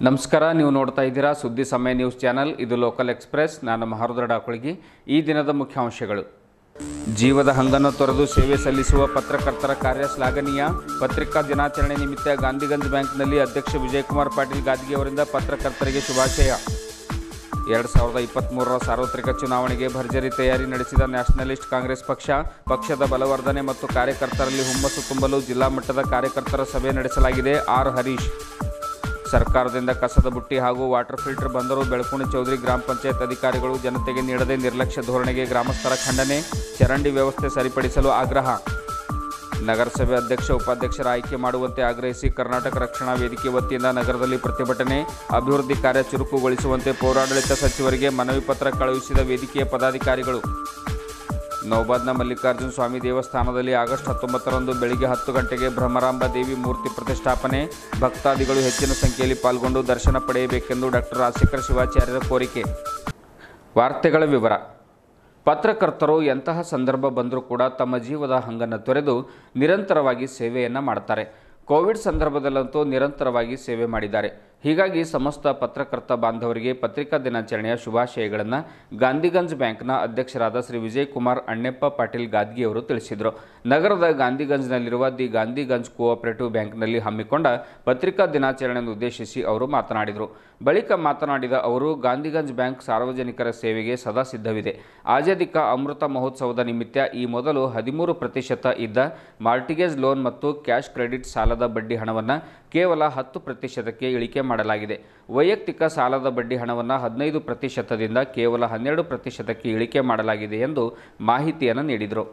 ನಮಸ್ಕಾರ ನೀವು ನೋಡ್ತಾ ಇದ್ದೀರಾ ಸುದ್ದಿ ಸಮಯ ನ್ಯೂಸ್ ಚಾನಲ್ ಇದು ಲೋಕಲ್ ಎಕ್ಸ್ಪ್ರೆಸ್ ನಾನು ಮಹಾರುದ್ರ ಡಾಕುಳಿಗಿ ಈ ದಿನದ ಮುಖ್ಯಾಂಶಗಳು ಜೀವದ ಹಂಗನ್ನು ತೊರೆದು ಸೇವೆ ಸಲ್ಲಿಸುವ ಪತ್ರಕರ್ತರ ಕಾರ್ಯ ಶ್ಲಾಘನೀಯ ಪತ್ರಿಕಾ ದಿನಾಚರಣೆ ನಿಮಿತ್ತ ಗಾಂಧಿಗಂಜ್ ಬ್ಯಾಂಕ್ನಲ್ಲಿ ಅಧ್ಯಕ್ಷ ವಿಜಯಕುಮಾರ್ ಪಾಟೀಲ್ ಗಾದ್ಗಿ ಅವರಿಂದ ಪತ್ರಕರ್ತರಿಗೆ ಶುಭಾಶಯ ಎರಡು ಸಾವಿರದ ಇಪ್ಪತ್ತ್ಮೂರರ ಸಾರ್ವತ್ರಿಕ ಚುನಾವಣೆಗೆ ಭರ್ಜರಿ ತಯಾರಿ ನಡೆಸಿದ ನ್ಯಾಷನಲಿಸ್ಟ್ ಕಾಂಗ್ರೆಸ್ ಪಕ್ಷ ಪಕ್ಷದ ಬಲವರ್ಧನೆ ಮತ್ತು ಕಾರ್ಯಕರ್ತರಲ್ಲಿ ಹುಮ್ಮಸ್ಸು ತುಂಬಲು ಜಿಲ್ಲಾ ಮಟ್ಟದ ಕಾರ್ಯಕರ್ತರ ಸಭೆ ನಡೆಸಲಾಗಿದೆ ಆರ್ ಹರೀಶ್ ಸರ್ಕಾರದಿಂದ ಕಸದ ಬುಟ್ಟಿ ಹಾಗೂ ವಾಟರ್ ಫಿಲ್ಟರ್ ಬಂದರೂ ಬೆಳಕುಣಿ ಚೌಧರಿ ಗ್ರಾಮ ಪಂಚಾಯತ್ ಅಧಿಕಾರಿಗಳು ಜನತೆಗೆ ನೀಡದೆ ನಿರ್ಲಕ್ಷ್ಯ ಧೋರಣೆಗೆ ಗ್ರಾಮಸ್ಥರ ಖಂಡನೆ ಚರಂಡಿ ವ್ಯವಸ್ಥೆ ಸರಿಪಡಿಸಲು ಆಗ್ರಹ ನಗರಸಭೆ ಅಧ್ಯಕ್ಷ ಉಪಾಧ್ಯಕ್ಷರ ಆಯ್ಕೆ ಮಾಡುವಂತೆ ಆಗ್ರಹಿಸಿ ಕರ್ನಾಟಕ ರಕ್ಷಣಾ ವೇದಿಕೆ ವತಿಯಿಂದ ನಗರದಲ್ಲಿ ಪ್ರತಿಭಟನೆ ಅಭಿವೃದ್ಧಿ ಕಾರ್ಯ ಚುರುಕುಗೊಳಿಸುವಂತೆ ಪೌರಾಡಳಿತ ಸಚಿವರಿಗೆ ಮನವಿ ಪತ್ರ ಕಳುಹಿಸಿದ ವೇದಿಕೆಯ ಪದಾಧಿಕಾರಿಗಳು ನೌಬಾದ್ನ ಮಲ್ಲಿಕಾರ್ಜುನ ಸ್ವಾಮಿ ದೇವಸ್ಥಾನದಲ್ಲಿ ಆಗಸ್ಟ್ ಹತ್ತೊಂಬತ್ತರಂದು ಬೆಳಿಗ್ಗೆ ಹತ್ತು ಗಂಟೆಗೆ ಭ್ರಮರಾಂಬ ದೇವಿ ಮೂರ್ತಿ ಪ್ರತಿಷ್ಠಾಪನೆ ಭಕ್ತಾದಿಗಳು ಹೆಚ್ಚಿನ ಸಂಖ್ಯೆಯಲ್ಲಿ ಪಾಲ್ಗೊಂಡು ದರ್ಶನ ಪಡೆಯಬೇಕೆಂದು ಡಾಕ್ಟರ್ ರಾಜಶೇಖರ ಶಿವಾಚಾರ್ಯರ ಕೋರಿಕೆ ವಾರ್ತೆಗಳ ವಿವರ ಪತ್ರಕರ್ತರು ಎಂತಹ ಸಂದರ್ಭ ಬಂದರೂ ಕೂಡ ತಮ್ಮ ಜೀವದ ಹಂಗನ್ನು ತೊರೆದು ನಿರಂತರವಾಗಿ ಸೇವೆಯನ್ನು ಮಾಡ್ತಾರೆ ಕೋವಿಡ್ ಸಂದರ್ಭದಲ್ಲಂತೂ ನಿರಂತರವಾಗಿ ಸೇವೆ ಮಾಡಿದ್ದಾರೆ ಹೀಗಾಗಿ ಸಮಸ್ತ ಪತ್ರಕರ್ತ ಬಾಂಧವರಿಗೆ ಪತ್ರಿಕಾ ದಿನಾಚರಣೆಯ ಶುಭಾಶಯಗಳನ್ನು ಗಾಂಧಿಗಂಜ್ ಬ್ಯಾಂಕ್ನ ಅಧ್ಯಕ್ಷರಾದ ಶ್ರೀ ವಿಜಯ್ ಕುಮಾರ್ ಅಣ್ಣೆಪ್ಪ ಪಾಟೀಲ್ ಗಾದ್ಗಿ ಅವರು ತಿಳಿಸಿದರು ನಗರದ ಗಾಂಧಿಗಂಜ್ನಲ್ಲಿರುವ ದಿ ಗಾಂಧಿಗಂಜ್ ಕೋಆಪರೇಟಿವ್ ಬ್ಯಾಂಕ್ನಲ್ಲಿ ಹಮ್ಮಿಕೊಂಡ ಪತ್ರಿಕಾ ದಿನಾಚರಣೆಯನ್ನು ಉದ್ದೇಶಿಸಿ ಅವರು ಮಾತನಾಡಿದರು ಬಳಿಕ ಮಾತನಾಡಿದ ಅವರು ಗಾಂಧಿಗಂಜ್ ಬ್ಯಾಂಕ್ ಸಾರ್ವಜನಿಕರ ಸೇವೆಗೆ ಸದಾ ಸಿದ್ಧವಿದೆ ಆಜಾದಿಕ ಅಮೃತ ಮಹೋತ್ಸವದ ನಿಮಿತ್ತ ಈ ಮೊದಲು ಹದಿಮೂರು ಪ್ರತಿಶತ ಇದ್ದ ಮಾರ್ಟಿಗೇಜ್ ಲೋನ್ ಮತ್ತು ಕ್ಯಾಶ್ ಕ್ರೆಡಿಟ್ ಸಾಲದ ಬಡ್ಡಿ ಹಣವನ್ನು ಕೇವಲ ಹತ್ತು ಪ್ರತಿಶತಕ್ಕೆ ಇಳಿಕೆ ಮಾಡಲಾಗಿದೆ ವೈಯಕ್ತಿಕ ಸಾಲದ ಬಡ್ಡಿ ಹಣವನ್ನು ಹದಿನೈದು ಪ್ರತಿಶತದಿಂದ ಕೇವಲ ಹನ್ನೆರಡು ಪ್ರತಿಶತಕ್ಕೆ ಇಳಿಕೆ ಮಾಡಲಾಗಿದೆ ಎಂದು ಮಾಹಿತಿಯನ್ನು ನೀಡಿದರು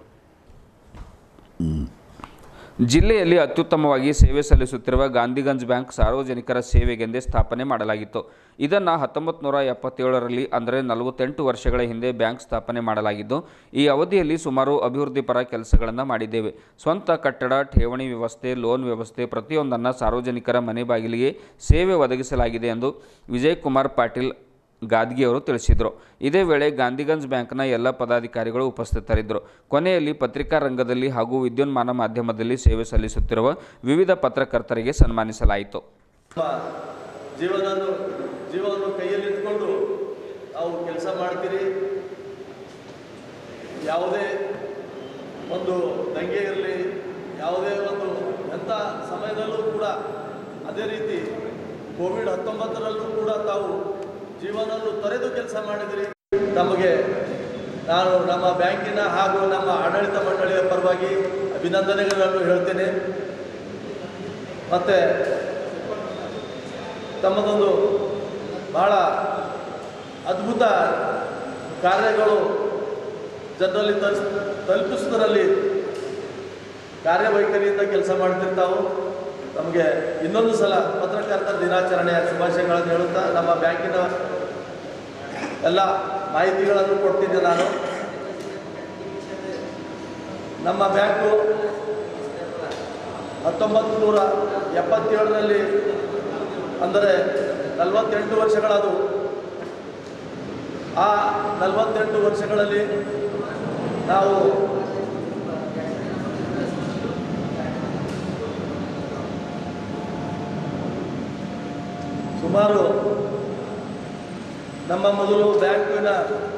ಜಿಲ್ಲೆಯಲ್ಲಿ ಅತ್ಯುತ್ತಮವಾಗಿ ಸೇವೆ ಸಲ್ಲಿಸುತ್ತಿರುವ ಗಾಂಧಿಗಂಜ್ ಬ್ಯಾಂಕ್ ಸಾರ್ವಜನಿಕರ ಸೇವೆಗೆಂದೇ ಸ್ಥಾಪನೆ ಮಾಡಲಾಗಿತ್ತು ಇದನ್ನು ಹತ್ತೊಂಬತ್ತು ನೂರ ಎಪ್ಪತ್ತೇಳರಲ್ಲಿ ಅಂದರೆ ನಲವತ್ತೆಂಟು ವರ್ಷಗಳ ಹಿಂದೆ ಬ್ಯಾಂಕ್ ಸ್ಥಾಪನೆ ಮಾಡಲಾಗಿದ್ದು ಈ ಅವಧಿಯಲ್ಲಿ ಸುಮಾರು ಅಭಿವೃದ್ಧಿ ಪರ ಕೆಲಸಗಳನ್ನು ಮಾಡಿದ್ದೇವೆ ಸ್ವಂತ ಕಟ್ಟಡ ಠೇವಣಿ ವ್ಯವಸ್ಥೆ ಲೋನ್ ವ್ಯವಸ್ಥೆ ಪ್ರತಿಯೊಂದನ್ನು ಸಾರ್ವಜನಿಕರ ಮನೆ ಬಾಗಿಲಿಗೆ ಸೇವೆ ಒದಗಿಸಲಾಗಿದೆ ಎಂದು ವಿಜಯ್ ಕುಮಾರ್ ಪಾಟೀಲ್ ಗಾದ್ಗಿ ಅವರು ತಿಳಿಸಿದರು ಇದೇ ವೇಳೆ ಗಾಂಧಿಗಂಜ್ ಬ್ಯಾಂಕ್ನ ಎಲ್ಲ ಪದಾಧಿಕಾರಿಗಳು ಉಪಸ್ಥಿತರಿದ್ದರು ಕೊನೆಯಲ್ಲಿ ಪತ್ರಿಕಾ ರಂಗದಲ್ಲಿ ಹಾಗೂ ವಿದ್ಯುನ್ಮಾನ ಮಾಧ್ಯಮದಲ್ಲಿ ಸೇವೆ ಸಲ್ಲಿಸುತ್ತಿರುವ ವಿವಿಧ ಪತ್ರಕರ್ತರಿಗೆ ಸನ್ಮಾನಿಸಲಾಯಿತು ನಮ್ಮ ಜೀವನವನ್ನು ಜೀವವನ್ನು ಕೈಯಲ್ಲಿಟ್ಕೊಂಡು ನಾವು ಕೆಲಸ ಮಾಡ್ತೀರಿ ಯಾವುದೇ ಒಂದು ದಂಗೆ ಇರಲಿ ಯಾವುದೇ ಒಂದು ಎಂಥ ಸಮಯದಲ್ಲೂ ಕೂಡ ಅದೇ ರೀತಿ ಕೋವಿಡ್ ಹತ್ತೊಂಬತ್ತರಲ್ಲೂ ಕೂಡ ತಾವು ಜೀವನವನ್ನು ತೊರೆದು ಕೆಲಸ ಮಾಡಿದಿರಿ ತಮಗೆ ನಾನು ನಮ್ಮ ಬ್ಯಾಂಕಿನ ಹಾಗೂ ನಮ್ಮ ಆಡಳಿತ ಮಂಡಳಿಯ ಪರವಾಗಿ ಅಭಿನಂದನೆಗಳನ್ನು ಹೇಳ್ತೇನೆ ಮತ್ತು ತಮ್ಮದೊಂದು ಬಹಳ ಅದ್ಭುತ ಕಾರ್ಯಗಳು ಜನರಲ್ಲಿ ತಲುಸ್ ತಲುಪಿಸೋದರಲ್ಲಿ ಕಾರ್ಯವೈಖರಿಯಿಂದ ಕೆಲಸ ಮಾಡ್ತಿರ್ತಾವು ನಮಗೆ ಇನ್ನೊಂದು ಸಲ ಪತ್ರಕರ್ತರ ದಿನಾಚರಣೆಯ ಶುಭಾಶಯಗಳನ್ನು ಹೇಳುತ್ತಾ ನಮ್ಮ ಬ್ಯಾಂಕಿನ ಎಲ್ಲ ಮಾಹಿತಿಗಳನ್ನು ಕೊಡ್ತಿದ್ದೆ ನಾನು ನಮ್ಮ ಬ್ಯಾಂಕು ಹತ್ತೊಂಬತ್ತು ನೂರ ಎಪ್ಪತ್ತೇಳರಲ್ಲಿ ಅಂದರೆ ನಲವತ್ತೆಂಟು ವರ್ಷಗಳಾದವು ಆ ನಲವತ್ತೆಂಟು ವರ್ಷಗಳಲ್ಲಿ ನಾವು ಸುಮಾರು ನಮ್ಮ ಮೊದಲು ಬ್ಯಾಂಕಿನ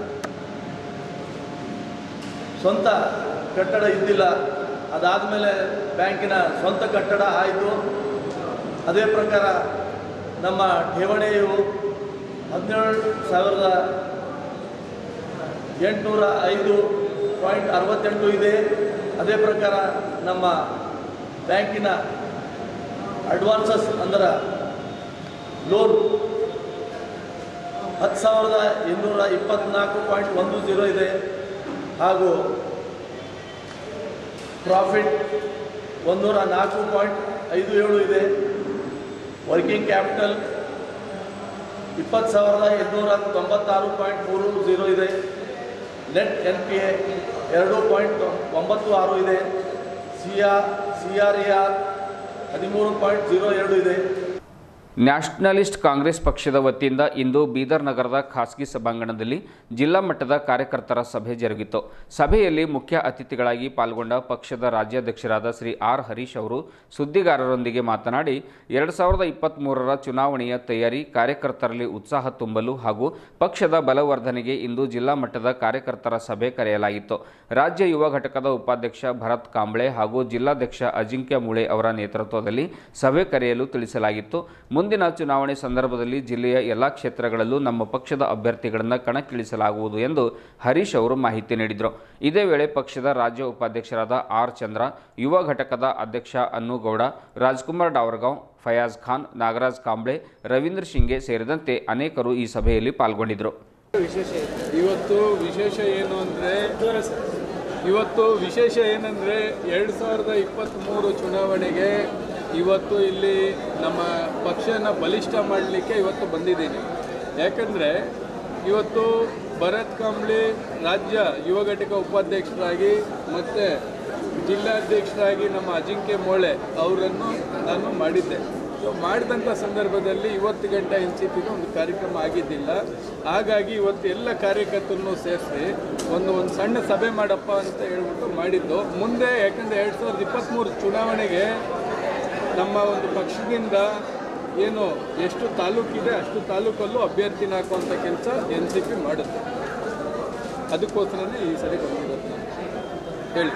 ಸ್ವಂತ ಕಟ್ಟಡ ಇದ್ದಿಲ್ಲ ಅದಾದಮೇಲೆ ಬ್ಯಾಂಕಿನ ಸ್ವಂತ ಕಟ್ಟಡ ಆಯಿತು ಅದೇ ಪ್ರಕಾರ ನಮ್ಮ ಠೇವಣಿಯು ಹದಿನೇಳು ಸಾವಿರದ ಎಂಟುನೂರ ಐದು ಪಾಯಿಂಟ್ ಅರವತ್ತೆಂಟು ಇದೆ ಅದೇ ಪ್ರಕಾರ ನಮ್ಮ ಬ್ಯಾಂಕಿನ ಅಡ್ವಾನ್ಸಸ್ ಅಂದ್ರೆ ಲೋನ್ ಹತ್ತು ಸಾವಿರದ ಇನ್ನೂರ ಇಪ್ಪತ್ತ್ನಾಲ್ಕು ಪಾಯಿಂಟ್ ಒಂದು ಜೀರೋ ಇದೆ ಹಾಗೂ ಪ್ರಾಫಿಟ್ ಒಂದೂರ ನಾಲ್ಕು ಪಾಯಿಂಟ್ ಐದು ಏಳು ಇದೆ ವರ್ಕಿಂಗ್ ಕ್ಯಾಪಿಟಲ್ ಇಪ್ಪತ್ತು ಸಾವಿರದ ಎಂಟುನೂರ ತೊಂಬತ್ತಾರು ಪಾಯಿಂಟ್ ಮೂರು ಝೀರೋ ಇದೆ ನೆಟ್ ಎನ್ ಪಿ ಎ ಎರಡು ಪಾಯಿಂಟ್ ಒಂಬತ್ತು ಆರು ಇದೆ C R C R E R ಹದಿಮೂರು ಪಾಯಿಂಟ್ ಜೀರೋ ಎರಡು ಇದೆ ನ್ಯಾಷನಲಿಸ್ಟ್ ಕಾಂಗ್ರೆಸ್ ಪಕ್ಷದ ವತಿಯಿಂದ ಇಂದು ಬೀದರ್ ನಗರದ ಖಾಸಗಿ ಸಭಾಂಗಣದಲ್ಲಿ ಜಿಲ್ಲಾ ಮಟ್ಟದ ಕಾರ್ಯಕರ್ತರ ಸಭೆ ಜರುಗಿತು ಸಭೆಯಲ್ಲಿ ಮುಖ್ಯ ಅತಿಥಿಗಳಾಗಿ ಪಾಲ್ಗೊಂಡ ಪಕ್ಷದ ರಾಜ್ಯಾಧ್ಯಕ್ಷರಾದ ಶ್ರೀ ಆರ್ ಹರೀಶ್ ಅವರು ಸುದ್ದಿಗಾರರೊಂದಿಗೆ ಮಾತನಾಡಿ ಎರಡು ಸಾವಿರದ ಇಪ್ಪತ್ತ್ಮೂರರ ಚುನಾವಣೆಯ ತಯಾರಿ ಕಾರ್ಯಕರ್ತರಲ್ಲಿ ಉತ್ಸಾಹ ತುಂಬಲು ಹಾಗೂ ಪಕ್ಷದ ಬಲವರ್ಧನೆಗೆ ಇಂದು ಜಿಲ್ಲಾ ಮಟ್ಟದ ಕಾರ್ಯಕರ್ತರ ಸಭೆ ಕರೆಯಲಾಗಿತ್ತು ರಾಜ್ಯ ಯುವ ಘಟಕದ ಉಪಾಧ್ಯಕ್ಷ ಭರತ್ ಕಾಂಬ್ಳೆ ಹಾಗೂ ಜಿಲ್ಲಾಧ್ಯಕ್ಷ ಅಜಿಂಕ್ಯ ಮುಳೆ ಅವರ ನೇತೃತ್ವದಲ್ಲಿ ಸಭೆ ಕರೆಯಲು ತಿಳಿಸಲಾಗಿತ್ತು ಮುಂದಿನ ಚುನಾವಣೆ ಸಂದರ್ಭದಲ್ಲಿ ಜಿಲ್ಲೆಯ ಎಲ್ಲ ಕ್ಷೇತ್ರಗಳಲ್ಲೂ ನಮ್ಮ ಪಕ್ಷದ ಅಭ್ಯರ್ಥಿಗಳನ್ನು ಕಣಕ್ಕಿಳಿಸಲಾಗುವುದು ಎಂದು ಹರೀಶ್ ಅವರು ಮಾಹಿತಿ ನೀಡಿದರು ಇದೇ ವೇಳೆ ಪಕ್ಷದ ರಾಜ್ಯ ಉಪಾಧ್ಯಕ್ಷರಾದ ಆರ್ ಚಂದ್ರ ಯುವ ಘಟಕದ ಅಧ್ಯಕ್ಷ ಅನ್ನುಗೌಡ ರಾಜ್ಕುಮಾರ್ ಡಾವರ್ಗಾಂವ್ ಫಯಾಜ್ ಖಾನ್ ನಾಗರಾಜ್ ಕಾಂಬ್ಳೆ ರವೀಂದ್ರ ಶಿಂಗೆ ಸೇರಿದಂತೆ ಅನೇಕರು ಈ ಸಭೆಯಲ್ಲಿ ಪಾಲ್ಗೊಂಡಿದ್ದರು ಇವತ್ತು ವಿಶೇಷ ಏನು ಅಂದರೆ ಇವತ್ತು ವಿಶೇಷ ಏನಂದರೆ ಎರಡು ಸಾವಿರದ ಇಪ್ಪತ್ತ್ಮೂರು ಚುನಾವಣೆಗೆ ಇವತ್ತು ಇಲ್ಲಿ ನಮ್ಮ ಪಕ್ಷನ ಬಲಿಷ್ಠ ಮಾಡಲಿಕ್ಕೆ ಇವತ್ತು ಬಂದಿದ್ದೀನಿ ಯಾಕಂದರೆ ಇವತ್ತು ಭರತ್ ಕಾಂಬ್ಳಿ ರಾಜ್ಯ ಯುವ ಘಟಕ ಉಪಾಧ್ಯಕ್ಷರಾಗಿ ಮತ್ತು ಜಿಲ್ಲಾಧ್ಯಕ್ಷರಾಗಿ ನಮ್ಮ ಅಜಿಂಕ್ಯ ಮೋಳೆ ಅವರನ್ನು ನಾನು ಮಾಡಿದ್ದೆ ಸೊ ಮಾಡಿದಂಥ ಸಂದರ್ಭದಲ್ಲಿ ಇವತ್ತು ಗಂಟೆ ಎನ್ ಸಿ ಪಿಗೆ ಒಂದು ಕಾರ್ಯಕ್ರಮ ಆಗಿದ್ದಿಲ್ಲ ಹಾಗಾಗಿ ಇವತ್ತು ಎಲ್ಲ ಕಾರ್ಯಕರ್ತರನ್ನು ಸೇರಿಸಿ ಒಂದು ಒಂದು ಸಣ್ಣ ಸಭೆ ಮಾಡಪ್ಪ ಅಂತ ಹೇಳ್ಬಿಟ್ಟು ಮಾಡಿದ್ದು ಮುಂದೆ ಯಾಕಂದರೆ ಎರಡು ಸಾವಿರದ ಇಪ್ಪತ್ತ್ಮೂರು ಚುನಾವಣೆಗೆ ನಮ್ಮ ಒಂದು ಪಕ್ಷದಿಂದ ಏನು ಎಷ್ಟು ತಾಲೂಕಿದೆ ಅಷ್ಟು ತಾಲೂಕಲ್ಲೂ ಅಭ್ಯರ್ಥಿನ ಹಾಕುವಂಥ ಕೆಲಸ ಎನ್ ಸಿ ಪಿ ಮಾಡುತ್ತೆ ಅದಕ್ಕೋಸ್ಕರನೇ ಈ ಸರಿ ಬಂದಿರೋದು ನಾನು ಹೇಳಿ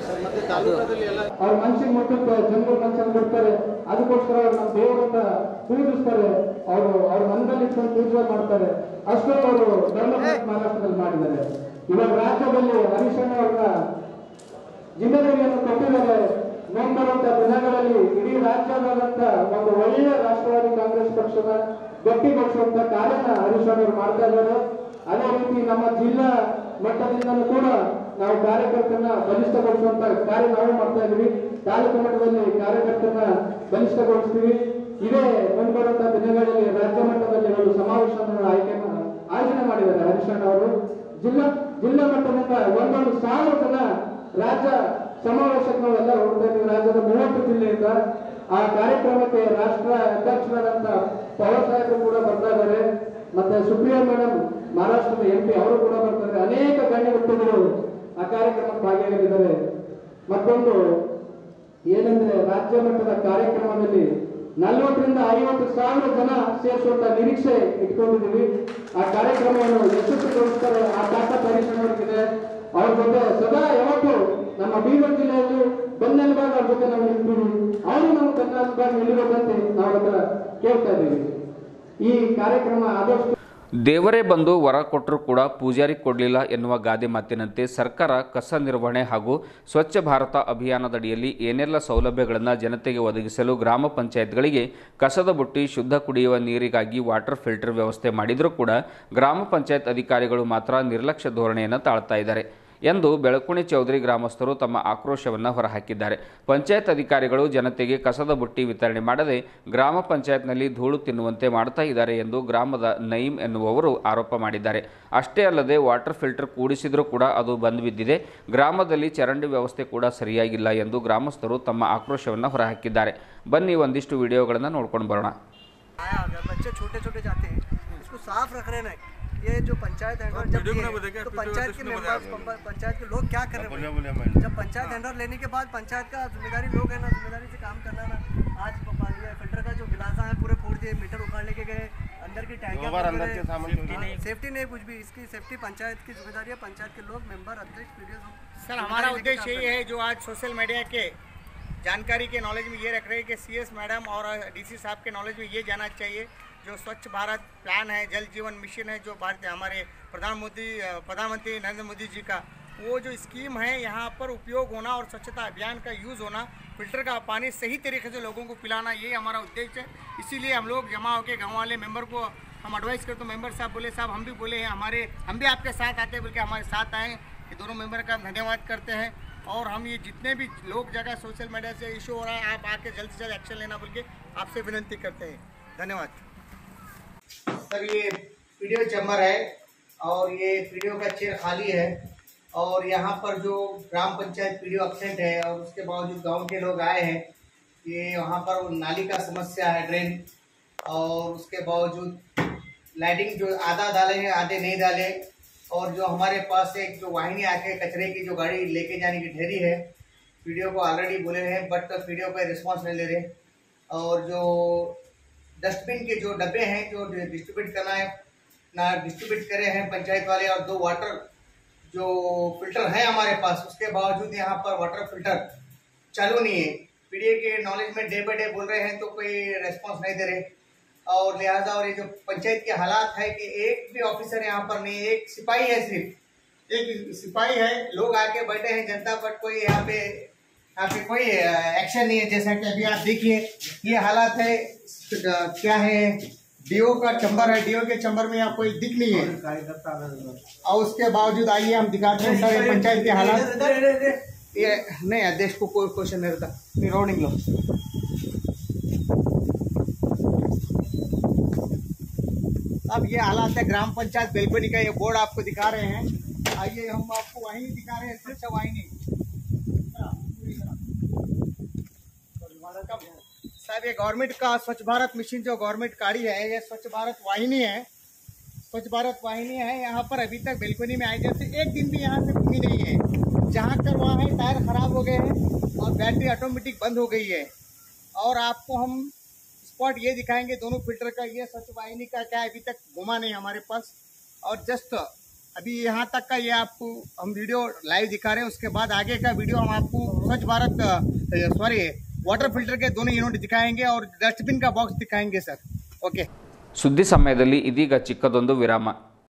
ಅವ್ರ ಮನ್ಸಿಗೆ ಮುಟ್ಟುತ್ತೆ ಜನರು ಮನ್ಸಿಗೆ ಮುಟ್ತಾರೆ ಅದಕ್ಕೋಸ್ಕರ ಅವ್ರು ನಮ್ಮ ದೇವರನ್ನ ಪೂಜಿಸ್ತಾರೆ ಅವರು ಅವ್ರ ಮನದಲ್ಲಿ ಇಟ್ಕೊಂಡು ಪೂಜೆ ಮಾಡ್ತಾರೆ ಅಷ್ಟೊಂದು ಅವರು ಧರ್ಮ ಮಹಾರಾಷ್ಟ್ರದಲ್ಲಿ ಮಾಡಿದ್ದಾರೆ ಇವಾಗ ರಾಜ್ಯದಲ್ಲಿ ಹರೀಶಣ್ಣ ಅವ್ರನ್ನ ಜಿಮ್ಮೆದಾರಿಯನ್ನು ಕೊಟ್ಟಿದ್ದಾರೆ ಮುಂಬರುವಂತ ದಿನಗಳಲ್ಲಿ ಇಡೀ ರಾಜ್ಯದಾದಂತ ಒಂದು ಒಳ್ಳೆಯ ರಾಷ್ಟ್ರವಾದಿ ಕಾಂಗ್ರೆಸ್ ಪಕ್ಷದ ಗಟ್ಟಿಗೊಳಿಸುವಂತ ಕಾರ್ಯನ ಹರೀಶ್ ಅವರು ಮಾಡ್ತಾ ಇದ್ದಾರೆ ಅದೇ ರೀತಿ ನಮ್ಮ ಜಿಲ್ಲಾ ಮಟ್ಟದಿಂದಲೂ ಕೂಡ ನಾವು ಕಾರ್ಯಕರ್ತರನ್ನ ಬಲಿಷ್ಠಗೊಳಿಸುವಂತ ಕಾರ್ಯ ನಾವು ಮಾಡ್ತಾ ಇದೀವಿ ತಾಲೂಕು ಮಟ್ಟದಲ್ಲಿ ಕಾರ್ಯಕರ್ತರನ್ನ ಬಲಿಷ್ಠಗೊಳಿಸ್ತೀವಿ ಇದೇ ಮುಂಬರುವಂತ ದಿನಗಳಲ್ಲಿ ರಾಜ್ಯ ಮಟ್ಟದಲ್ಲಿ ಒಂದು ಸಮಾವೇಶವನ್ನು ಆಯ್ಕೆ ಮಾ- ಆಯೋಜನೆ ಮಾಡಿದ್ದಾರೆ ಹರೀಶಣ್ಣ ಅವರು ಜಿಲ್ಲಾ ಜಿಲ್ಲಾ ಮಟ್ಟದಿಂದ ಒಂದೊಂದು ಸಾವಿರ ಜನ ರಾಜ್ಯ ಸಮಾವೇಶಕ್ಕೆ ನಾವೆಲ್ಲ ಹೋಗ್ತಾ ಇದ್ದೀವಿ ರಾಜ್ಯದ ಮೂವತ್ತು ಜಿಲ್ಲೆಯಿಂದ ಆ ಕಾರ್ಯಕ್ರಮಕ್ಕೆ ರಾಷ್ಟ್ರ ಅಧ್ಯಕ್ಷರಾದಂತ ಪವರ್ ಸಾಹೇಬರು ಕೂಡ ಬರ್ತಾ ಇದ್ದಾರೆ ಮತ್ತೆ ಸುಪ್ರಿಯಾ ಮೇಡಮ್ ಮಹಾರಾಷ್ಟ್ರದ ಎಂ ಪಿ ಅವರು ಕೂಡ ಬರ್ತಾರೆ ಅನೇಕ ಗಣ್ಯ ವ್ಯಕ್ತಿಗಳು ಆ ಕಾರ್ಯಕ್ರಮಕ್ಕೆ ಭಾಗಿಯಾಗಲಿದ್ದಾರೆ ಮತ್ತೊಂದು ಏನಂದ್ರೆ ರಾಜ್ಯ ಮಟ್ಟದ ಕಾರ್ಯಕ್ರಮದಲ್ಲಿ ನಲವತ್ತರಿಂದ ಐವತ್ತು ಸಾವಿರ ಜನ ಸೇರಿಸುವಂತ ನಿರೀಕ್ಷೆ ಇಟ್ಕೊಂಡಿದ್ದೀವಿ ಆ ಕಾರ್ಯಕ್ರಮವನ್ನು ಯಶಸ್ವಿಗೊಳಿಸ್ತಾರೆ ಆ ತಾಕತ್ ಹರೀಶಣ್ಣವ್ರಿಗಿದೆ ಅವ್ರ ಜೊತೆ ಸದಾ ಯಾವತ್ತು ನಮ್ಮ ಬೀದರ್ ಜಿಲ್ಲೆಯಲ್ಲಿ ಬೆನ್ನೆಲುಬಾಗ ಅವ್ರ ಜೊತೆ ನಾವು ನಿಲ್ತೀವಿ ಅವರು ನಮ್ಮ ಬೆನ್ನೆಲುಬಾಗ ನಿಲ್ಲಬೇಕಂತ ನಾವು ಹತ್ರ ಕೇಳ್ತಾ ಇದ್ದೀವಿ ಈ ಕಾರ್ಯಕ್ರಮ ಆದಷ್ಟು ದೇವರೇ ಬಂದು ವರ ಕೊಟ್ಟರೂ ಕೂಡ ಪೂಜಾರಿ ಕೊಡಲಿಲ್ಲ ಎನ್ನುವ ಗಾದೆ ಮಾತಿನಂತೆ ಸರ್ಕಾರ ಕಸ ನಿರ್ವಹಣೆ ಹಾಗೂ ಸ್ವಚ್ಛ ಭಾರತ ಅಭಿಯಾನದಡಿಯಲ್ಲಿ ಏನೆಲ್ಲ ಸೌಲಭ್ಯಗಳನ್ನು ಜನತೆಗೆ ಒದಗಿಸಲು ಗ್ರಾಮ ಪಂಚಾಯತ್ಗಳಿಗೆ ಕಸದ ಬುಟ್ಟಿ ಶುದ್ಧ ಕುಡಿಯುವ ನೀರಿಗಾಗಿ ವಾಟರ್ ಫಿಲ್ಟರ್ ವ್ಯವಸ್ಥೆ ಮಾಡಿದರೂ ಕೂಡ ಗ್ರಾಮ ಪಂಚಾಯತ್ ಅಧಿಕಾರಿಗಳು ಮಾತ್ರ ನಿರ್ಲಕ್ಷ್ಯ ಧೋರಣೆಯನ್ನು ತಾಳ್ತಾ ಇದ್ದಾರೆ ಎಂದು ಬೆಳಕುಣಿ ಚೌಧರಿ ಗ್ರಾಮಸ್ಥರು ತಮ್ಮ ಆಕ್ರೋಶವನ್ನು ಹೊರಹಾಕಿದ್ದಾರೆ ಪಂಚಾಯತ್ ಅಧಿಕಾರಿಗಳು ಜನತೆಗೆ ಕಸದ ಬುಟ್ಟಿ ವಿತರಣೆ ಮಾಡದೆ ಗ್ರಾಮ ಪಂಚಾಯತ್ನಲ್ಲಿ ಧೂಳು ತಿನ್ನುವಂತೆ ಮಾಡ್ತಾ ಇದ್ದಾರೆ ಎಂದು ಗ್ರಾಮದ ನಯೀಂ ಎನ್ನುವವರು ಆರೋಪ ಮಾಡಿದ್ದಾರೆ ಅಷ್ಟೇ ಅಲ್ಲದೆ ವಾಟರ್ ಫಿಲ್ಟರ್ ಕೂಡಿಸಿದರೂ ಕೂಡ ಅದು ಬಂದ್ ಬಿದ್ದಿದೆ ಗ್ರಾಮದಲ್ಲಿ ಚರಂಡಿ ವ್ಯವಸ್ಥೆ ಕೂಡ ಸರಿಯಾಗಿಲ್ಲ ಎಂದು ಗ್ರಾಮಸ್ಥರು ತಮ್ಮ ಆಕ್ರೋಶವನ್ನು ಹೊರಹಾಕಿದ್ದಾರೆ ಬನ್ನಿ ಒಂದಿಷ್ಟು ವಿಡಿಯೋಗಳನ್ನು ನೋಡ್ಕೊಂಡು ಬರೋಣ आया अगर बच्चे छोटे छोटे जाते हैं इसको साफ रख रहे हैं ये जो पंचायत हैंडवर जब दिए हैं, तो पंचायत के मेंबर्स पंचायत के लोग क्या कर रहे हैं जब पंचायत हैंडवर लेने के बाद पंचायत का जिम्मेदारी लोग है ना जिम्मेदारी से काम करना ना आज प- ये फिल्टर का जो गिलासा है पूरे फोड़ दिए मीटर उखाड़ लेके गए अंदर की टैंकियां सेफ्टी नहीं कुछ भी इसकी सेफ्टी पंचायत की जिम्मेदारी है पंचायत के लोग मेंबर अध्यक्ष पीडीएस सर हमारा उद्देश्य यही है जो आज सोशल मीडिया के जानकारी के नॉलेज में ये रख रहे हैं कि सीएस मैडम और डीसी साहब के नॉलेज में ये जाना चाहिए जो स्वच्छ भारत प्लान है जल जीवन मिशन है जो भारत हमारे प्रधानमंत्री प्रधानमंत्री नरेंद्र मोदी जी का वो जो स्कीम है यहाँ पर उपयोग होना और स्वच्छता अभियान का यूज़ होना फिल्टर का पानी सही तरीके से लोगों को पिलाना ये हमारा उद्देश्य है इसीलिए हम लोग जमा होकर गाँव वाले मेंबर को हम एडवाइस करते मेंबर साहब बोले साहब हम भी बोले हैं हमारे हम भी आपके साथ आते हैं बल्कि हमारे साथ आए ये दोनों मेंबर का धन्यवाद करते हैं और हम ये जितने भी लोग जगह सोशल मीडिया से इशू हो रहा है आप आके जल्द से जल्द एक्शन लेना बोल के आपसे विनंती करते हैं धन्यवाद सर ये वीडियो चैम्बर है और ये वीडियो का चेयर खाली है और यहाँ पर जो ग्राम पंचायत पीडीओ एबसेंट है और उसके बावजूद गांव के लोग आए हैं ये वहाँ पर वो नाली का समस्या है ड्रेन और उसके बावजूद लाइटिंग जो आधा डाले हैं आधे नहीं डाले और जो हमारे पास एक जो वाहिनी आके कचरे की जो गाड़ी लेके जाने की ढेरी है वीडियो को ऑलरेडी बोले हैं बट वीडियो पे रिस्पांस नहीं ले रहे और जो डस्टबिन के जो डब्बे हैं जो डिस्ट्रीब्यूट करना है ना डिस्ट्रीब्यूट करे हैं पंचायत वाले और दो वाटर जो फिल्टर है हमारे पास उसके बावजूद यहाँ पर वाटर फिल्टर चालू नहीं है पीडीए के नॉलेज में डे बाई डे बोल रहे हैं तो कोई रेस्पॉन्स नहीं दे रहे और लिहाजा और ये जो पंचायत के हालात है कि एक भी ऑफिसर यहाँ पर नहीं है एक सिपाही है सिर्फ एक सिपाही है लोग आके बैठे हैं जनता पर कोई यहाँ पे यहाँ पे कोई एक्शन नहीं है जैसा कि अभी आप देखिए ये हालात है अ, क्या है डीओ का चंबर है डीओ के चंबर में यहाँ कोई दिख नहीं है और उसके बावजूद आइए हम दिखाते हैं सारे पंचायत के हालात ये नहीं अध्यक्ष को कोई क्वेश्चन नहीं रहता फिर रोडिंग लो अब ये हालात है ग्राम पंचायत बेलकोनी का ये बोर्ड आपको दिखा रहे हैं आइए हम आपको वाहिनी दिखा रहे हैं स्वच्छ वाहिनी साहब ये गवर्नमेंट का स्वच्छ भारत मिशन जो गवर्नमेंट गाड़ी है ये स्वच्छ भारत वाहिनी है स्वच्छ भारत वाहिनी है यहाँ पर अभी तक बेलकोनी में आए जैसे एक दिन भी यहाँ से घूमी नहीं है जहाँ कर वहाँ है टायर खराब हो गए हैं और बैटरी ऑटोमेटिक बंद हो गई है और आपको हम स्पॉट ये दिखाएंगे दोनों फिल्टर का ये स्वच्छ वाहिनी का क्या है, अभी तक घुमा नहीं हमारे पास और जस्ट अभी यहाँ तक का ये आपको हम वीडियो लाइव दिखा रहे हैं उसके बाद आगे का वीडियो हम आपको स्वच्छ भारत सॉरी वाटर फिल्टर के दोनों यूनिट दिखाएंगे और डस्टबिन का बॉक्स दिखाएंगे सर ओके ಸುದ್ದಿ ಸಮಯದಲ್ಲಿ ಇದೀಗ ಚಿಕ್ಕದೊಂದು ವಿರಾಮ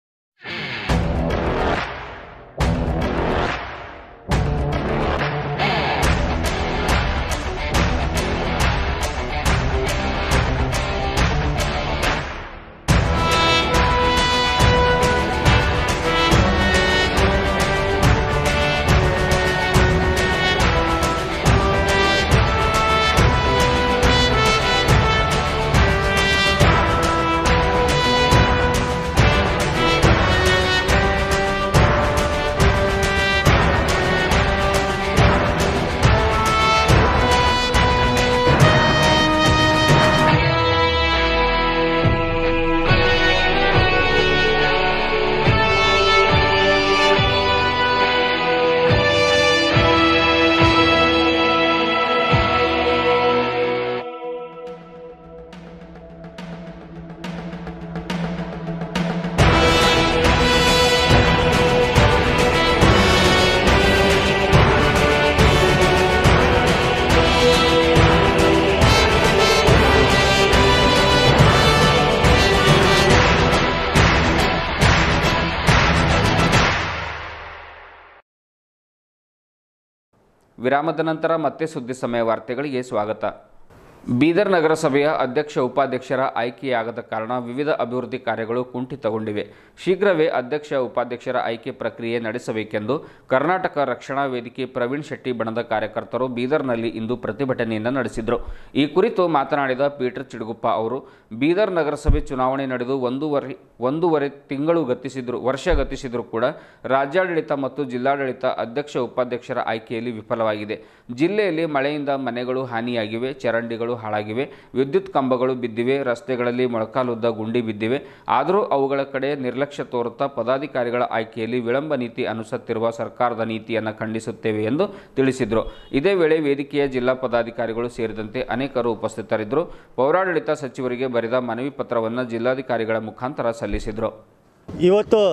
ವಿರಾಮದ ನಂತರ ಮತ್ತೆ ಸುದ್ದಿ ಸಮಯ ವಾರ್ತೆಗಳಿಗೆ ಸ್ವಾಗತ ಬೀದರ್ ನಗರಸಭೆಯ ಅಧ್ಯಕ್ಷ ಉಪಾಧ್ಯಕ್ಷರ ಆಯ್ಕೆಯಾಗದ ಕಾರಣ ವಿವಿಧ ಅಭಿವೃದ್ಧಿ ಕಾರ್ಯಗಳು ಕುಂಠಿತಗೊಂಡಿವೆ ಶೀಘ್ರವೇ ಅಧ್ಯಕ್ಷ ಉಪಾಧ್ಯಕ್ಷರ ಆಯ್ಕೆ ಪ್ರಕ್ರಿಯೆ ನಡೆಸಬೇಕೆಂದು ಕರ್ನಾಟಕ ರಕ್ಷಣಾ ವೇದಿಕೆ ಪ್ರವೀಣ್ ಶೆಟ್ಟಿ ಬಣದ ಕಾರ್ಯಕರ್ತರು ಬೀದರ್ನಲ್ಲಿ ಇಂದು ಪ್ರತಿಭಟನೆಯನ್ನು ನಡೆಸಿದರು ಈ ಕುರಿತು ಮಾತನಾಡಿದ ಪೀಟರ್ ಚಿಡುಗುಪ್ಪ ಅವರು ಬೀದರ್ ನಗರಸಭೆ ಚುನಾವಣೆ ನಡೆದು ಒಂದೂವರೆ ಒಂದೂವರೆ ತಿಂಗಳು ಗತಿಸಿದ್ರು ವರ್ಷ ಗತಿಸಿದರೂ ಕೂಡ ರಾಜ್ಯಾಡಳಿತ ಮತ್ತು ಜಿಲ್ಲಾಡಳಿತ ಅಧ್ಯಕ್ಷ ಉಪಾಧ್ಯಕ್ಷರ ಆಯ್ಕೆಯಲ್ಲಿ ವಿಫಲವಾಗಿದೆ ಜಿಲ್ಲೆಯಲ್ಲಿ ಮಳೆಯಿಂದ ಮನೆಗಳು ಹಾನಿಯಾಗಿವೆ ಚರಂಡಿಗಳು ಹಾಳಾಗಿವೆ ವಿದ್ಯುತ್ ಕಂಬಗಳು ಬಿದ್ದಿವೆ ರಸ್ತೆಗಳಲ್ಲಿ ಮೊಳಕಾಲುದ್ದ ಗುಂಡಿ ಬಿದ್ದಿವೆ ಆದರೂ ಅವುಗಳ ಕಡೆ ನಿರ್ಲಕ್ಷ್ಯ ತೋರುತ್ತಾ ಪದಾಧಿಕಾರಿಗಳ ಆಯ್ಕೆಯಲ್ಲಿ ವಿಳಂಬ ನೀತಿ ಅನುಸರಿಸುತ್ತಿರುವ ಸರ್ಕಾರದ ನೀತಿಯನ್ನು ಖಂಡಿಸುತ್ತೇವೆ ಎಂದು ತಿಳಿಸಿದರು ಇದೇ ವೇಳೆ ವೇದಿಕೆಯ ಜಿಲ್ಲಾ ಪದಾಧಿಕಾರಿಗಳು ಸೇರಿದಂತೆ ಅನೇಕರು ಉಪಸ್ಥಿತರಿದ್ದರು ಪೌರಾಡಳಿತ ಸಚಿವರಿಗೆ ಬರೆದ ಮನವಿ ಪತ್ರವನ್ನು ಜಿಲ್ಲಾಧಿಕಾರಿಗಳ ಮುಖಾಂತರ ಸಲ್ಲಿಸಿದರು ಇವತ್ತು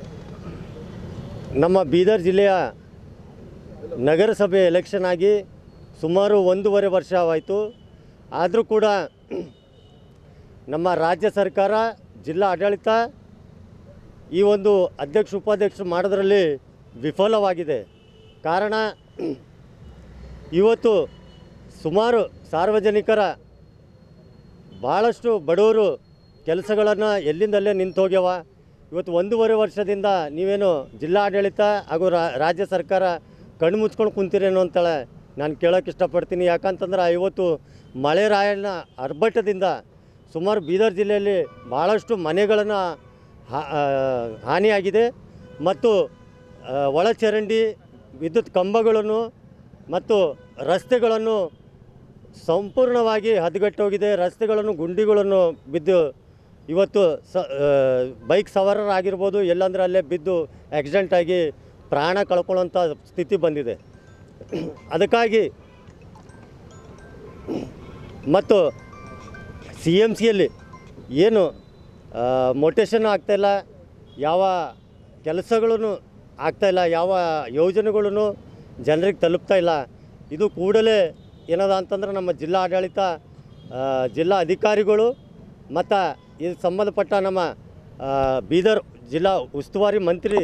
ನಮ್ಮ ಬೀದರ್ ಜಿಲ್ಲೆಯ ನಗರಸಭೆ ಎಲೆಕ್ಷನ್ ಆಗಿ ಸುಮಾರು ಒಂದೂವರೆ ವರ್ಷವಾಯಿತು ಆದರೂ ಕೂಡ ನಮ್ಮ ರಾಜ್ಯ ಸರ್ಕಾರ ಜಿಲ್ಲಾ ಆಡಳಿತ ಈ ಒಂದು ಅಧ್ಯಕ್ಷ ಉಪಾಧ್ಯಕ್ಷರು ಮಾಡೋದ್ರಲ್ಲಿ ವಿಫಲವಾಗಿದೆ ಕಾರಣ ಇವತ್ತು ಸುಮಾರು ಸಾರ್ವಜನಿಕರ ಭಾಳಷ್ಟು ಬಡವರು ಕೆಲಸಗಳನ್ನು ಎಲ್ಲಿಂದಲ್ಲೇ ನಿಂತು ಹೋಗ್ಯವ ಇವತ್ತು ಒಂದೂವರೆ ವರ್ಷದಿಂದ ನೀವೇನು ಜಿಲ್ಲಾ ಆಡಳಿತ ಹಾಗೂ ರಾ- ರಾಜ್ಯ ಸರ್ಕಾರ ಕಣ್ಣು ಮುಚ್ಕೊಂಡು ಕುಂತೀರೇನೋ ಅಂತೇಳಿ ನಾನು ಕೇಳೋಕೆ ಇಷ್ಟಪಡ್ತೀನಿ ಯಾಕಂತಂದ್ರೆ ಇವತ್ತು ಮಳೆ ರಾಯನ ಅರ್ಭಟದಿಂದ ಸುಮಾರು ಬೀದರ್ ಜಿಲ್ಲೆಯಲ್ಲಿ ಭಾಳಷ್ಟು ಮನೆಗಳನ್ನು ಹಾ- ಆ, ಹಾನಿಯಾಗಿದೆ ಮತ್ತು ಆ, ಒಳಚರಂಡಿ ವಿದ್ಯುತ್ ಕಂಬಗಳನ್ನು ಮತ್ತು ರಸ್ತೆಗಳನ್ನು ಸಂಪೂರ್ಣವಾಗಿ ಹದಗೆಟ್ಟೋಗಿದೆ ರಸ್ತೆಗಳನ್ನು ಗುಂಡಿಗಳನ್ನು ಬಿದ್ದು ಇವತ್ತು ಸ ಆ, ಬೈಕ್ ಸವಾರರಾಗಿರ್ಬೋದು ಎಲ್ಲಂದ್ರೆ ಅಲ್ಲೇ ಬಿದ್ದು ಆಕ್ಸಿಡೆಂಟ್ ಆಗಿ ಪ್ರಾಣ ಕಳ್ಕೊಳ್ಳೋಂಥ ಸ್ಥಿತಿ ಬಂದಿದೆ ಅದಕ್ಕಾಗಿ ಮತ್ತು ಸಿ ಎಮ್ ಸಿಯಲ್ಲಿ ಏನು ಮೊಟೇಷನ್ ಆಗ್ತಾಯಿಲ್ಲ ಯಾವ ಕೆಲಸಗಳೂ ಆಗ್ತಾಯಿಲ್ಲ ಯಾವ ಯೋಜನೆಗಳನ್ನು ಜನರಿಗೆ ತಲುಪ್ತಾ ಇಲ್ಲ ಇದು ಕೂಡಲೇ ಏನದ ಅಂತಂದ್ರೆ ನಮ್ಮ ಜಿಲ್ಲಾ ಆಡಳಿತ ಆ, ಜಿಲ್ಲಾ ಅಧಿಕಾರಿಗಳು ಮತ್ತು ಇದು ಸಂಬಂಧಪಟ್ಟ ನಮ್ಮ ಆ, ಬೀದರ್ ಜಿಲ್ಲಾ ಉಸ್ತುವಾರಿ ಮಂತ್ರಿ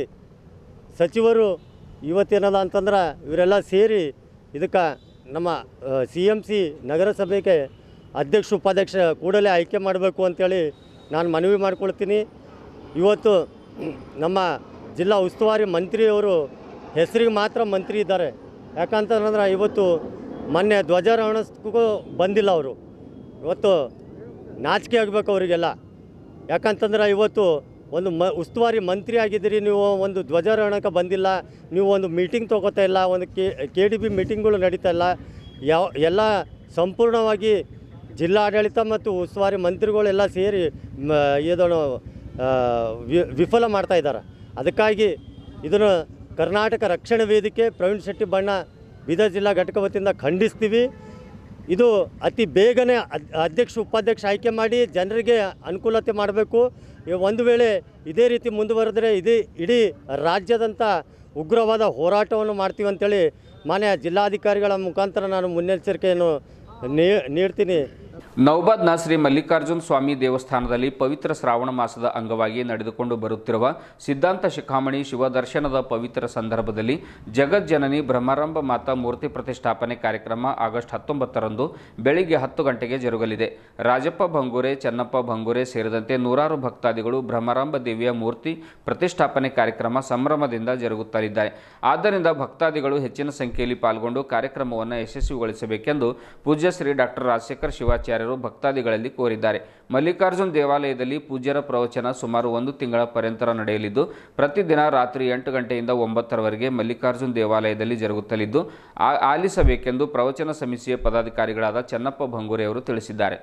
ಸಚಿವರು ಇವತ್ತೇನದ ಅಂತಂದ್ರೆ ಇವರೆಲ್ಲ ಸೇರಿ ಇದಕ್ಕೆ ನಮ್ಮ ಸಿ ಎಮ್ ಸಿ ನಗರಸಭೆಗೆ ಅಧ್ಯಕ್ಷ ಉಪಾಧ್ಯಕ್ಷ ಕೂಡಲೇ ಆಯ್ಕೆ ಮಾಡಬೇಕು ಅಂತೇಳಿ ನಾನು ಮನವಿ ಮಾಡ್ಕೊಳ್ತೀನಿ ಇವತ್ತು ನಮ್ಮ ಜಿಲ್ಲಾ ಉಸ್ತುವಾರಿ ಮಂತ್ರಿಯವರು ಹೆಸರಿಗೆ ಮಾತ್ರ ಮಂತ್ರಿ ಇದ್ದಾರೆ ಯಾಕಂತಂದ್ರೆ ಇವತ್ತು ಮೊನ್ನೆ ಧ್ವಜಾರೋಹಣಕ್ಕೂ ಬಂದಿಲ್ಲ ಅವರು ಇವತ್ತು ನಾಚಿಕೆ ಆಗಬೇಕು ಅವರಿಗೆಲ್ಲ ಯಾಕಂತಂದ್ರೆ ಇವತ್ತು ಒಂದು ಮ ಉಸ್ತುವಾರಿ ಮಂತ್ರಿ ಆಗಿದ್ದೀರಿ ನೀವು ಒಂದು ಧ್ವಜಾರೋಹಣಕ್ಕೆ ಬಂದಿಲ್ಲ ನೀವು ಒಂದು ಮೀಟಿಂಗ್ ತೊಗೋತಾ ಇಲ್ಲ ಒಂದು ಕೆ ಕೆ ಡಿ ಬಿ ಮೀಟಿಂಗ್ಗಳು ನಡೀತಾ ಇಲ್ಲ ಯಾವ ಎಲ್ಲ ಸಂಪೂರ್ಣವಾಗಿ ಜಿಲ್ಲಾ ಆಡಳಿತ ಮತ್ತು ಉಸ್ತುವಾರಿ ಮಂತ್ರಿಗಳೆಲ್ಲ ಸೇರಿ ಮ ಇದನ್ನು ಆ, ವಿ- ವಿಫಲ ಮಾಡ್ತಾ ಇದ್ದಾರೆ ಅದಕ್ಕಾಗಿ ಇದನ್ನು ಕರ್ನಾಟಕ ರಕ್ಷಣಾ ವೇದಿಕೆ ಪ್ರವೀಣ್ ಶೆಟ್ಟಿ ಬಣ್ಣ ಬೀದರ್ ಜಿಲ್ಲಾ ಘಟಕ ವತಿಯಿಂದ ಖಂಡಿಸ್ತೀವಿ ಇದು ಅತಿ ಬೇಗನೆ ಅದ್- ಅಧ್ಯಕ್ಷ ಉಪಾಧ್ಯಕ್ಷ ಆಯ್ಕೆ ಮಾಡಿ ಜನರಿಗೆ ಅನುಕೂಲತೆ ಮಾಡಬೇಕು ಒಂದು ವೇಳೆ ಇದೇ ರೀತಿ ಮುಂದುವರೆದರೆ ಇಡೀ ಇಡೀ ರಾಜ್ಯದಂಥ ಉಗ್ರವಾದ ಹೋರಾಟವನ್ನು ಮಾಡ್ತೀವಿ ಅಂತೇಳಿ ಮಾನ್ಯ ಜಿಲ್ಲಾಧಿಕಾರಿಗಳ ಮುಖಾಂತರ ನಾನು ಮುನ್ನೆಚ್ಚರಿಕೆಯನ್ನು ನೀ- ನೀಡ್ತೀನಿ ನೌಬಾದ್ನ ಶ್ರೀ ಮಲ್ಲಿಕಾರ್ಜುನ ಸ್ವಾಮಿ ದೇವಸ್ಥಾನದಲ್ಲಿ ಪವಿತ್ರ ಶ್ರಾವಣ ಮಾಸದ ಅಂಗವಾಗಿ ನಡೆದುಕೊಂಡು ಬರುತ್ತಿರುವ ಸಿದ್ಧಾಂತ ಶಿಖಾಮಣಿ ಶಿವದರ್ಶನದ ಪವಿತ್ರ ಸಂದರ್ಭದಲ್ಲಿ ಜಗಜ್ಜನನಿ ಬ್ರಹ್ಮಾರಂಭ ಮಾತಾ ಮೂರ್ತಿ ಪ್ರತಿಷ್ಠಾಪನೆ ಕಾರ್ಯಕ್ರಮ ಆಗಸ್ಟ್ ಹತ್ತೊಂಬತ್ತರಂದು ಬೆಳಿಗ್ಗೆ ಹತ್ತು ಗಂಟೆಗೆ ಜರುಗಲಿದೆ ರಾಜಪ್ಪ ಭಂಗೂರೆ ಚೆನ್ನಪ್ಪ ಭಂಗೂರೆ ಸೇರಿದಂತೆ ನೂರಾರು ಭಕ್ತಾದಿಗಳು ಬ್ರಹ್ಮಾರಂಭ ದೇವಿಯ ಮೂರ್ತಿ ಪ್ರತಿಷ್ಠಾಪನೆ ಕಾರ್ಯಕ್ರಮ ಸಂಭ್ರಮದಿಂದ ಜರುಗುತ್ತಲಿದ್ದಾರೆ ಆದ್ದರಿಂದ ಭಕ್ತಾದಿಗಳು ಹೆಚ್ಚಿನ ಸಂಖ್ಯೆಯಲ್ಲಿ ಪಾಲ್ಗೊಂಡು ಕಾರ್ಯಕ್ರಮವನ್ನು ಯಶಸ್ವಿಗೊಳಿಸಬೇಕೆಂದು ಪೂಜ್ಯ ಶ್ರೀ ಡಾಕ್ಟರ್ ರಾಜಶೇಖರ್ ಶಿವಾಚಾರ್ಯರು ಭಕ್ತಾದಿಗಳಲ್ಲಿ ಕೋರಿದ್ದಾರೆ ಮಲ್ಲಿಕಾರ್ಜುನ್ ದೇವಾಲಯದಲ್ಲಿ ಪೂಜ್ಯರ ಪ್ರವಚನ ಸುಮಾರು ಒಂದು ತಿಂಗಳ ಪರ್ಯಂತರ ನಡೆಯಲಿದ್ದು ಪ್ರತಿದಿನ ರಾತ್ರಿ ಎಂಟು ಗಂಟೆಯಿಂದ ಒಂಬತ್ತರವರೆಗೆ ಮಲ್ಲಿಕಾರ್ಜುನ್ ದೇವಾಲಯದಲ್ಲಿ ಜರುಗುತ್ತಲಿದ್ದು ಆ- ಆಲಿಸಬೇಕೆಂದು ಪ್ರವಚನ ಸಮಿತಿಯ ಪದಾಧಿಕಾರಿಗಳಾದ ಚೆನ್ನಪ್ಪ ಭಂಗೂರೆ ಅವರು ತಿಳಿಸಿದ್ದಾರೆ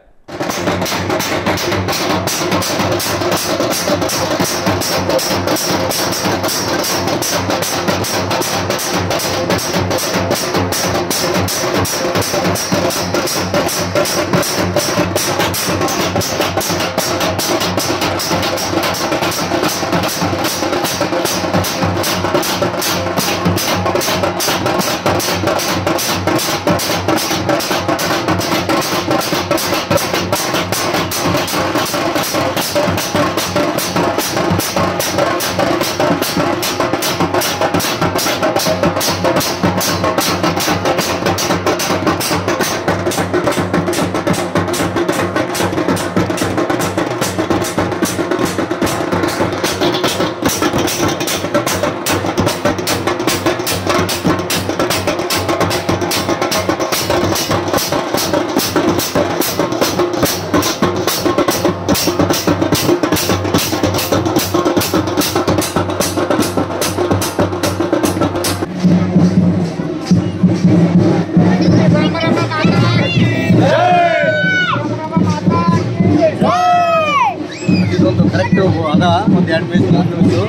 ಇದೊಂದು ಕರೆಕ್ಟ್ ಅದ ಒಂದು ಎರಡು ಪೇಜ್ ಮೂರು ಪೇಜು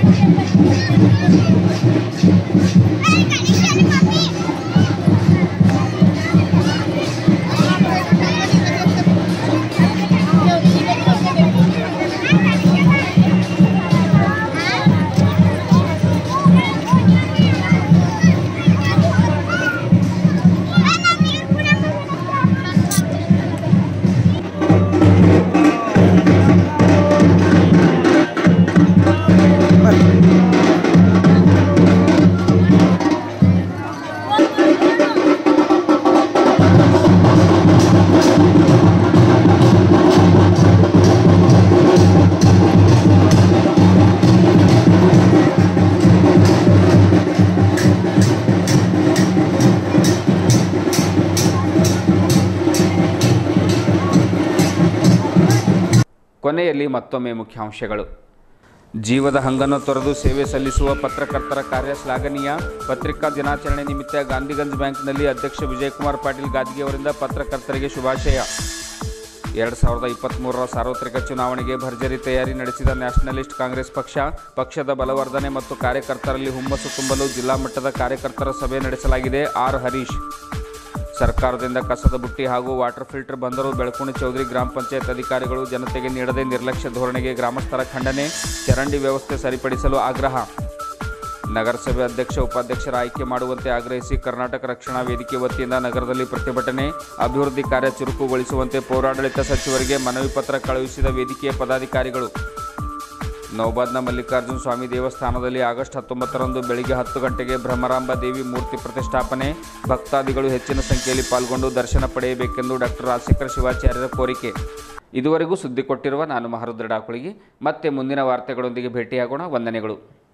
ಕೊನೆಯಲ್ಲಿ ಮತ್ತೊಮ್ಮೆ ಮುಖ್ಯಾಂಶಗಳು ಜೀವದ ಹಂಗನ್ನು ತೊರೆದು ಸೇವೆ ಸಲ್ಲಿಸುವ ಪತ್ರಕರ್ತರ ಕಾರ್ಯ ಶ್ಲಾಘನೀಯ ಪತ್ರಿಕಾ ದಿನಾಚರಣೆ ನಿಮಿತ್ತ ಗಾಂಧಿಗಂಜ್ ಬ್ಯಾಂಕ್ನಲ್ಲಿ ಅಧ್ಯಕ್ಷ ವಿಜಯಕುಮಾರ್ ಪಾಟೀಲ್ ಗಾದ್ಗೆ ಅವರಿಂದ ಪತ್ರಕರ್ತರಿಗೆ ಶುಭಾಶಯ ಎರಡು ಸಾವಿರದ ಇಪ್ಪತ್ತ್ಮೂರರ ಸಾರ್ವತ್ರಿಕ ಚುನಾವಣೆಗೆ ಭರ್ಜರಿ ತಯಾರಿ ನಡೆಸಿದ ನ್ಯಾಷನಲಿಸ್ಟ್ ಕಾಂಗ್ರೆಸ್ ಪಕ್ಷ ಪಕ್ಷದ ಬಲವರ್ಧನೆ ಮತ್ತು ಕಾರ್ಯಕರ್ತರಲ್ಲಿ ಹುಮ್ಮಸ್ಸು ತುಂಬಲು ಜಿಲ್ಲಾ ಮಟ್ಟದ ಕಾರ್ಯಕರ್ತರ ಸಭೆ ನಡೆಸಲಾಗಿದೆ ಆರ್ ಹರೀಶ್ ಸರ್ಕಾರದಿಂದ ಕಸದ ಬುಟ್ಟಿ ಹಾಗೂ ವಾಟರ್ ಫಿಲ್ಟರ್ ಬಂದರೂ ಬೆಳಕುಣಿ ಚೌಧರಿ ಗ್ರಾಮ ಪಂಚಾಯತ್ ಅಧಿಕಾರಿಗಳು ಜನತೆಗೆ ನೀಡದೆ ನಿರ್ಲಕ್ಷ್ಯ ಧೋರಣೆಗೆ ಗ್ರಾಮಸ್ಥರ ಖಂಡನೆ ಚರಂಡಿ ವ್ಯವಸ್ಥೆ ಸರಿಪಡಿಸಲು ಆಗ್ರಹ ನಗರಸಭೆ ಅಧ್ಯಕ್ಷ ಉಪಾಧ್ಯಕ್ಷರ ಆಯ್ಕೆ ಮಾಡುವಂತೆ ಆಗ್ರಹಿಸಿ ಕರ್ನಾಟಕ ರಕ್ಷಣಾ ವೇದಿಕೆ ವತಿಯಿಂದ ನಗರದಲ್ಲಿ ಪ್ರತಿಭಟನೆ ಅಭಿವೃದ್ಧಿ ಕಾರ್ಯ ಚುರುಕುಗೊಳಿಸುವಂತೆ ಪೌರಾಡಳಿತ ಸಚಿವರಿಗೆ ಮನವಿ ಪತ್ರ ಕಳುಹಿಸಿದ ವೇದಿಕೆಯ ಪದಾಧಿಕಾರಿಗಳು ನೌಬಾದ್ನ ಮಲ್ಲಿಕಾರ್ಜುನ ಸ್ವಾಮಿ ದೇವಸ್ಥಾನದಲ್ಲಿ ಆಗಸ್ಟ್ ಹತ್ತೊಂಬತ್ತರಂದು ಬೆಳಿಗ್ಗೆ ಹತ್ತು ಗಂಟೆಗೆ ಭ್ರಮರಾಂಬ ದೇವಿ ಮೂರ್ತಿ ಪ್ರತಿಷ್ಠಾಪನೆ ಭಕ್ತಾದಿಗಳು ಹೆಚ್ಚಿನ ಸಂಖ್ಯೆಯಲ್ಲಿ ಪಾಲ್ಗೊಂಡು ದರ್ಶನ ಪಡೆಯಬೇಕೆಂದು ಡಾಕ್ಟರ್ ರಾಜಶೇಖರ ಶಿವಾಚಾರ್ಯರ ಕೋರಿಕೆ ಇದುವರೆಗೂ ಸುದ್ದಿ ಕೊಟ್ಟಿರುವ ನಾನು ಮಹರುದ್ರ ಡಾಕುಳಿಗೆ ಮತ್ತೆ ಮುಂದಿನ ವಾರ್ತೆಗಳೊಂದಿಗೆ ಭೇಟಿಯಾಗೋಣ ವಂದನೆಗಳು